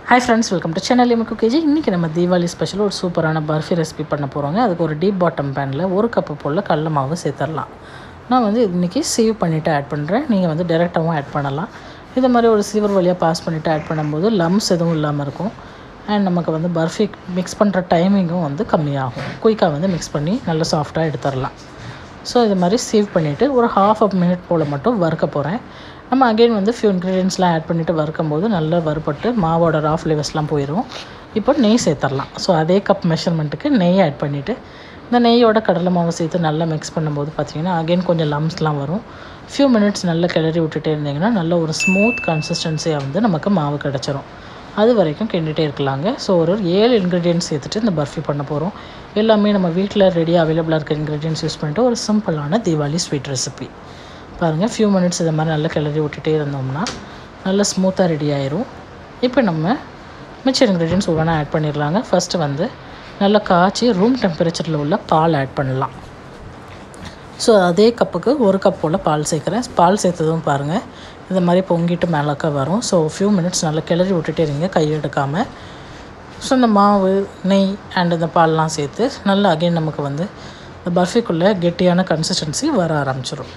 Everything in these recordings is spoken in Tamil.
hi friends welcome to channel எமக்கு கேஜி இன்றைக்கி நம்ம தீபாவளி ஸ்பெஷல் ஒரு சூப்பரான பர்ஃபி ரெசிபி பண்ண போகிறோங்க அதுக்கு ஒரு டீப் பாட்டம் பேனில் ஒரு கப்பு போல் கடல மாவு சேர்த்துடலாம் நான் வந்து இன்றைக்கி சேவ் பண்ணிவிட்டு ஆட் பண்ணுறேன் நீங்கள் வந்து டேரெக்டாகவும் ஆட் பண்ணலாம் இது மாதிரி ஒரு சிவர் வழியாக பாஸ் பண்ணிவிட்டு ஆட் பண்ணும்போது லம்ஸ் எதுவும் இல்லாமல் இருக்கும் அண்ட் நமக்கு வந்து பர்ஃபி மிக்ஸ் பண்ணுற டைமிங்கும் வந்து கம்மியாகும் குயிக்காக வந்து மிக்ஸ் பண்ணி நல்லா சாஃப்டாக எடுத்துடலாம் ஸோ இது மாதிரி சேவ் பண்ணிவிட்டு ஒரு ஹாஃப் அ மினிட் போல் மட்டும் வறுக்க போகிறேன் நம்ம அகெயின் வந்து ஃபியூ இன்க்ரீடியன்ஸ்லாம் ஆட் பண்ணிவிட்டு வறுக்கும் போது நல்லா வறுபட்டு மாவோட ரா ஃப்ளேவர்ஸ்லாம் போயிடும் இப்போ நெய் சேர்த்துடலாம் ஸோ அதே கப் மெஷர்மெண்ட்டுக்கு நெய் ஆட் பண்ணிவிட்டு இந்த நெய்யோட கடலை மாவு சேர்த்து நல்லா மிக்ஸ் பண்ணும்போது பார்த்தீங்கன்னா அகெயின் கொஞ்சம் லம்ஸ்லாம் வரும் ஃபியூ மினிட்ஸ் நல்லா கிளறி விட்டுட்டே இருந்தீங்கன்னா நல்ல ஒரு ஸ்மூத் கன்சிஸ்டன்சியாக வந்து நமக்கு மாவு கிடச்சிரும் அது வரைக்கும் கிண்டிகிட்டே இருக்கலாங்க ஸோ ஒரு ஏழு இன்க்ரீடியன்ஸ் சேர்த்துட்டு இந்த பர்ஃபி பண்ண போகிறோம் எல்லாமே நம்ம வீட்டில் ரெடியாக அவைலபிளாக இருக்க இன்க்ரீடியன்ஸ் யூஸ் பண்ணிட்டு ஒரு சிம்பிளான தீபாவளி ஸ்வீட் ரெசிபி பாருங்கள் ஃபியூ மினிட்ஸ் இதை மாதிரி நல்லா கிளறி விட்டுட்டே இருந்தோம்னா நல்லா ஸ்மூத்தாக ரெடி ஆயிரும் இப்போ நம்ம மிச்சர் இன்க்ரீடியன்ஸ் ஒவ்வொன்றா ஆட் பண்ணிடலாங்க ஃபஸ்ட்டு வந்து நல்லா காய்ச்சி ரூம் டெம்பரேச்சரில் உள்ள பால் ஆட் பண்ணலாம் ஸோ அதே கப்புக்கு ஒரு கப் போல் பால் சேர்க்குறேன் பால் சேர்த்ததும் பாருங்கள் இந்த மாதிரி பொங்கிட்டு மேலக்க வரும் ஸோ ஃபியூ மினிட்ஸ் நல்லா கிளறி விட்டுட்டே இருங்க கையெடுக்காமல் ஸோ இந்த மாவு நெய் அண்ட் இந்த பால்லாம் சேர்த்து நல்லா அகைன் நமக்கு வந்து இந்த பர்ஃபிக்குள்ளே கெட்டியான கன்சிஸ்டன்சி வர ஆரம்பிச்சிடும்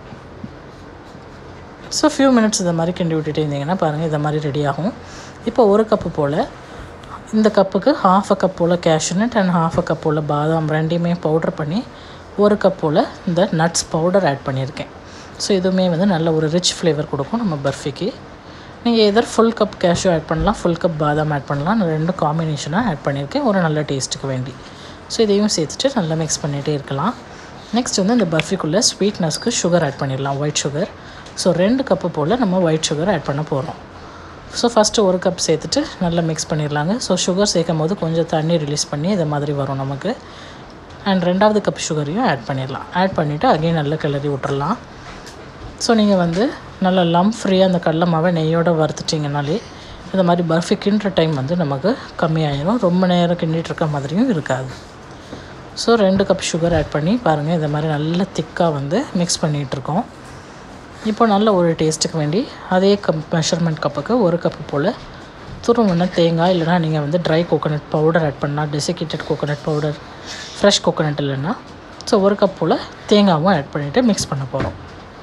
ஸோ ஃபியூ மினிட்ஸ் இந்த மாதிரி கிண்டி விட்டுட்டே இருந்தீங்கன்னா பாருங்கள் இந்த மாதிரி ரெடி ஆகும் இப்போ ஒரு கப்பு போல் இந்த கப்புக்கு ஹாஃப் அ கப் போல் cashew nut and half a cup போல் பாதாம் ரெண்டையுமே பவுடர் பண்ணி ஒரு கப் போல் இந்த நட்ஸ் பவுடர் ஆட் பண்ணியிருக்கேன் ஸோ இதுவுமே வந்து நல்ல ஒரு ரிச் ஃப்ளேவர் கொடுக்கும் நம்ம பர்ஃபிக்கு நீங்கள் either full cup cashew add பண்ணலாம் ஃபுல் கப் பாதாம் ஆட் பண்ணலாம் நான் ரெண்டும் காம்பினேஷனாக ஆட் பண்ணியிருக்கேன் ஒரு நல்ல டேஸ்ட்டுக்கு வேண்டி ஸோ இதையும் சேர்த்துட்டு நல்லா மிக்ஸ் பண்ணிகிட்டே இருக்கலாம் நெக்ஸ்ட் வந்து இந்த பர்ஃபிக்குள்ளே ஸ்வீட்னஸ்க்கு சுகர் ஆட் பண்ணிடலாம் ஒயிட் சுகர் ஸோ ரெண்டு கப்பு போல் நம்ம ஒயிட் சுகர் ஆட் பண்ண போகிறோம் ஸோ ஃபஸ்ட்டு ஒரு கப் சேர்த்துட்டு நல்லா மிக்ஸ் பண்ணிடலாங்க ஸோ சுகர் சேர்க்கும் போது கொஞ்சம் தண்ணி ரிலீஸ் பண்ணி இது மாதிரி வரும் நமக்கு அண்ட் ரெண்டாவது கப் சுகரையும் ஆட் பண்ணிடலாம் ஆட் பண்ணிவிட்டு அகைன் நல்லா கிளறி விட்டுறலாம் ஸோ நீங்கள் வந்து நல்லா லம் ஃப்ரீயாக அந்த கடல மாவை நெய்யோடு வறுத்துட்டிங்கனாலே இந்த மாதிரி பர்ஃபி கிண்டுற டைம் வந்து நமக்கு கம்மியாயிடும் ரொம்ப நேரம் கிண்டிகிட்டு இருக்க மாதிரியும் இருக்காது ஸோ ரெண்டு கப் சுகர் ஆட் பண்ணி பாருங்கள் இந்த மாதிரி நல்ல திக்காக வந்து மிக்ஸ் பண்ணிகிட்ருக்கோம் இப்போ நல்ல ஒரு டேஸ்ட்டுக்கு வேண்டி அதே கப் மெஷர்மெண்ட் கப்புக்கு ஒரு கப்பு போல் துருவன தேங்காய் இல்லைனா நீங்கள் வந்து ட்ரை கோகோனட் பவுடர் ஆட் பண்ணலாம் desiccated coconut powder fresh coconut இல்லைன்னா ஸோ ஒரு கப் போல் தேங்காயும் ஆட் பண்ணிவிட்டு மிக்ஸ் பண்ண போகிறோம்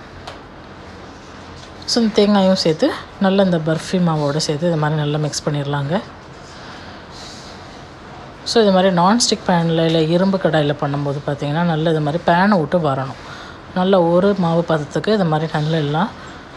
ஸோ இந்த தேங்காயும் சேர்த்து நல்லா இந்த பர்ஃபி மாவோடு சேர்த்து இது மாதிரி நல்லா மிக்ஸ் பண்ணிடலாங்க ஸோ இது மாதிரி நான்ஸ்டிக் பேனில் இல்லை இரும்பு கடாயில் பண்ணும்போது பார்த்திங்கன்னா நல்லா இது மாதிரி பேனை விட்டு வரணும் நல்ல ஒரு மாவு பதத்துக்கு இது மாதிரி நல்லா எல்லாம்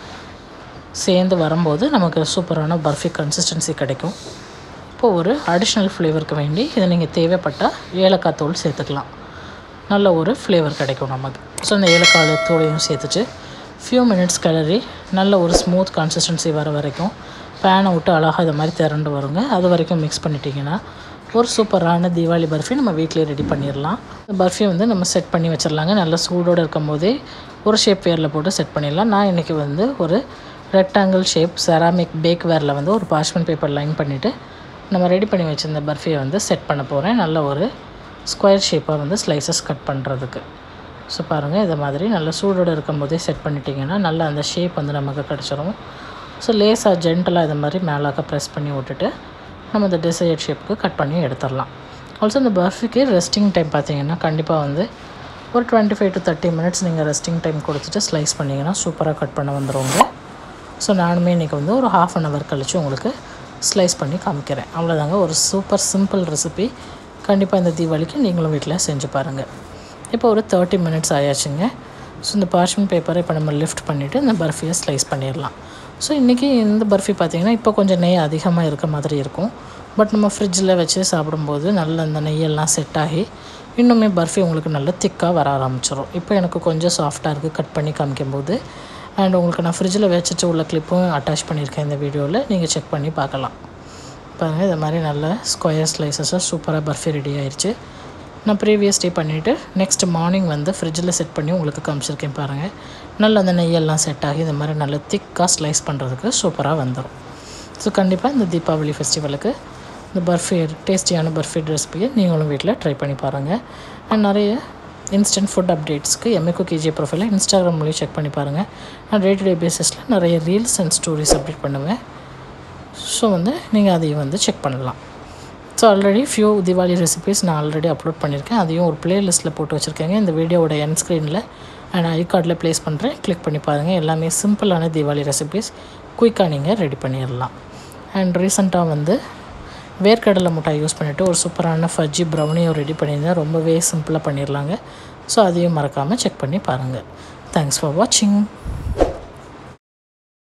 சேர்ந்து வரும்போது நமக்கு சூப்பரான பர்ஃபி கன்சிஸ்டன்சி கிடைக்கும் இப்போது ஒரு அடிஷ்னல் ஃப்ளேவருக்கு வேண்டி இதை நீங்கள் தேவைப்பட்டால் ஏலக்காய் தூள் சேர்த்துக்கலாம் நல்ல ஒரு ஃப்ளேவர் கிடைக்கும் நமக்கு ஸோ இந்த ஏலக்காய் தூளையும் சேர்த்துட்டு ஃபியூ மினிட்ஸ் கிளறி நல்ல ஒரு ஸ்மூத் கன்சிஸ்டன்சி வர வரைக்கும் பேனை விட்டு அழகாக இது மாதிரி திரண்டு வருங்க அது வரைக்கும் மிக்ஸ் பண்ணிட்டீங்கன்னா ஒரு சூப்பரான தீபாவளி பர்ஃபி நம்ம வீட்டிலே ரெடி பண்ணிடலாம் இந்த பர்ஃபி வந்து நம்ம செட் பண்ணி வச்சிடலாங்க நல்லா சூடோடு இருக்கும் போதே ஒரு ஷேப் வேரில் போட்டு செட் பண்ணிடலாம் நான் இன்றைக்கி வந்து ஒரு ரெக்டாங்கிள் ஷேப் செராமிக் பேக் வேரில் வந்து ஒரு பார்ச்மெண்ட் பேப்பர் லைன் பண்ணிவிட்டு நம்ம ரெடி பண்ணி வச்சுருந்த பர்ஃபியை வந்து செட் பண்ண போகிறேன் நல்ல ஒரு ஸ்கொயர் ஷேப்பாக வந்து ஸ்லைசஸ் கட் பண்ணுறதுக்கு ஸோ பாருங்கள் இதை மாதிரி நல்லா சூடோடு இருக்கும் போதே செட் பண்ணிட்டீங்கன்னா நல்லா அந்த ஷேப் வந்து நமக்கு கிடச்சிரும் ஸோ லேஸாக ஜென்டலாக இது மாதிரி மேலாக்க ப்ரெஸ் பண்ணி விட்டுட்டு நம்ம இந்த டிசையர் ஷேப்புக்கு கட் பண்ணி எடுத்துடலாம் ஆல்சோ இந்த பர்ஃபிக்கு ரெஸ்டிங் டைம் பார்த்தீங்கன்னா கண்டிப்பாக வந்து ஒரு twenty five to thirty minutes நீங்கள் ரெஸ்டிங் டைம் கொடுத்துட்டு ஸ்லைஸ் பண்ணிங்கன்னா சூப்பராக கட் பண்ண வந்துடுவோங்க ஸோ நானுமே இன்றைக்கி வந்து ஒரு ஹாஃப் அன் ஹவர் கழித்து உங்களுக்கு ஸ்லைஸ் பண்ணி காமிக்கிறேன் அவ்வளோதாங்க ஒரு சூப்பர் சிம்பிள் ரெசிபி கண்டிப்பாக இந்த தீபாவளிக்கு நீங்களும் வீட்டில் செஞ்சு பாருங்கள் இப்போ ஒரு தேர்ட்டி மினிட்ஸ் ஆயாச்சுங்க ஸோ இந்த பார்ச்மெண்ட் பேப்பரை இப்போ நம்ம லிஃப்ட் பண்ணிவிட்டு இந்த பர்ஃபியை ஸ்லைஸ் பண்ணிடலாம் ஸோ இன்றைக்கி இந்த பர்ஃபி பார்த்திங்கன்னா இப்போ கொஞ்சம் நெய் அதிகமாக இருக்க மாதிரி இருக்கும் பட் நம்ம ஃப்ரிட்ஜில் வச்சு சாப்பிடும்போது நல்ல அந்த நெய்யெல்லாம் செட் ஆகி இன்னுமே பர்ஃபி உங்களுக்கு நல்ல திக்காக வர ஆரம்பிச்சிடும் இப்போ எனக்கு கொஞ்சம் சாஃப்டாக இருக்குது கட் பண்ணி காமிக்கும்போது அண்ட் உங்களுக்கு நான் ஃப்ரிட்ஜில் வச்சுட்டு உள்ள கிளிப்பும் அட்டாச் பண்ணியிருக்கேன் இந்த வீடியோவில் நீங்கள் செக் பண்ணி பார்க்கலாம் பாருங்கள் இது மாதிரி நல்ல ஸ்கொயர் ஸ்லைசஸாக சூப்பராக பர்ஃபி ரெடி ஆயிடுச்சு நான் ப்ரீவியஸ் டே பண்ணிவிட்டு நெக்ஸ்ட் மார்னிங் வந்து ஃப்ரிட்ஜில் செட் பண்ணி உங்களுக்கு காமிச்சிருக்கேன் பாருங்கள் நல்ல அந்த நெய்யெல்லாம் செட் ஆகி இந்த மாதிரி நல்ல திக்காக ஸ்லைஸ் பண்ணுறதுக்கு சூப்பராக வந்துடும் ஸோ கண்டிப்பாக இந்த தீபாவளி ஃபெஸ்டிவலுக்கு இந்த பர்ஃபி டேஸ்டியான பர்ஃபி ரெசிபியை நீங்களும் வீட்டில் ட்ரை பண்ணி பாருங்கள் அண்ட் நிறைய இன்ஸ்டன்ட் ஃபுட் அப்டேட்ஸ்க்கு எம்ஏக்கு கேஜி ப்ரொஃபைலை இன்ஸ்டாகிராம் மூலியம் செக் பண்ணி பாருங்கள் நான் டே டு டே பேசிஸில் நிறைய ரீல்ஸ் அண்ட் ஸ்டோரிஸ் அப்டேட் பண்ணுவேன் ஸோ வந்து நீங்கள் அதையும் வந்து செக் பண்ணலாம் so already few Diwali recipes நான் ஆல்ரெடி அப்லோட் பண்ணியிருக்கேன் அதையும் ஒரு பிளேலிஸ்ட்டில் போட்டு வச்சுருக்கேங்க இந்த வீடியோவோட என் ஸ்க்ரீனில் நான் ஐ கார்டில் ப்ளேஸ் பண்ணுறேன் கிளிக் பண்ணி பாருங்கள் எல்லாமே சிம்பிளான தீபாவளி ரெசிபீஸ் குயிக்காக நீங்கள் ரெடி பண்ணிடலாம் அண்ட் ரீசெண்டாக வந்து வேர்க்கடலை முட்டாய் யூஸ் பண்ணிவிட்டு ஒரு சூப்பரான ஃபஜ்ஜி ப்ரௌனியும் ரெடி பண்ணியிருந்தேன் ரொம்பவே சிம்பிளாக பண்ணிடலாங்க ஸோ அதையும் மறக்காமல் செக் பண்ணி பாருங்கள் தேங்க்ஸ் ஃபார் வாட்சிங்